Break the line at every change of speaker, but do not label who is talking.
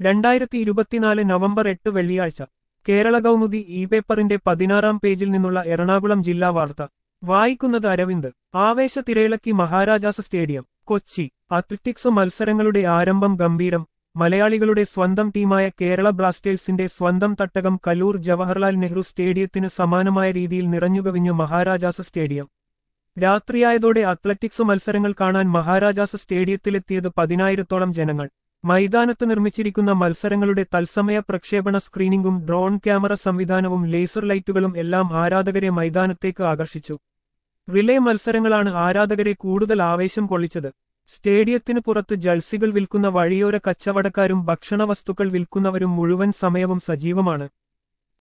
രണ്ടായിരത്തി ഇരുപത്തിനാല് നവംബർ എട്ട് വെള്ളിയാഴ്ച കേരള കൗമുദി ഇ പേപ്പറിന്റെ പതിനാറാം പേജിൽ നിന്നുള്ള എറണാകുളം ജില്ലാ വാർത്ത വായിക്കുന്നത് അരവിന്ദ് ആവേശ തിരയിളക്കി മഹാരാജാസ് സ്റ്റേഡിയം കൊച്ചി അത്ലറ്റിക്സ് മത്സരങ്ങളുടെ ആരംഭം ഗംഭീരം മലയാളികളുടെ സ്വന്തം ടീമായ കേരള ബ്ലാസ്റ്റേഴ്സിന്റെ സ്വന്തം തട്ടകം കലൂർ ജവഹർലാൽ നെഹ്റു സ്റ്റേഡിയത്തിന് സമാനമായ രീതിയിൽ നിറഞ്ഞുകവിഞ്ഞു മഹാരാജാസ് സ്റ്റേഡിയം രാത്രിയായതോടെ അത്ലറ്റിക്സ് മത്സരങ്ങൾ കാണാൻ മഹാരാജാസ് സ്റ്റേഡിയത്തിലെത്തിയത് പതിനായിരത്തോളം ജനങ്ങൾ മൈതാനത്ത് നിർമ്മിച്ചിരിക്കുന്ന മത്സരങ്ങളുടെ തത്സമയ പ്രക്ഷേപണ സ്ക്രീനിംഗും ഡ്രോൺ ക്യാമറ സംവിധാനവും ലേസർ ലൈറ്റുകളും എല്ലാം ആരാധകരെ മൈതാനത്തേക്ക് ആകർഷിച്ചു റിലേ മത്സരങ്ങളാണ് ആരാധകരെ കൂടുതൽ ആവേശം കൊള്ളിച്ചത് സ്റ്റേഡിയത്തിന് പുറത്ത് ജഴ്സികൾ വിൽക്കുന്ന വഴിയോര കച്ചവടക്കാരും ഭക്ഷണവസ്തുക്കൾ വിൽക്കുന്നവരും മുഴുവൻ സമയവും സജീവമാണ്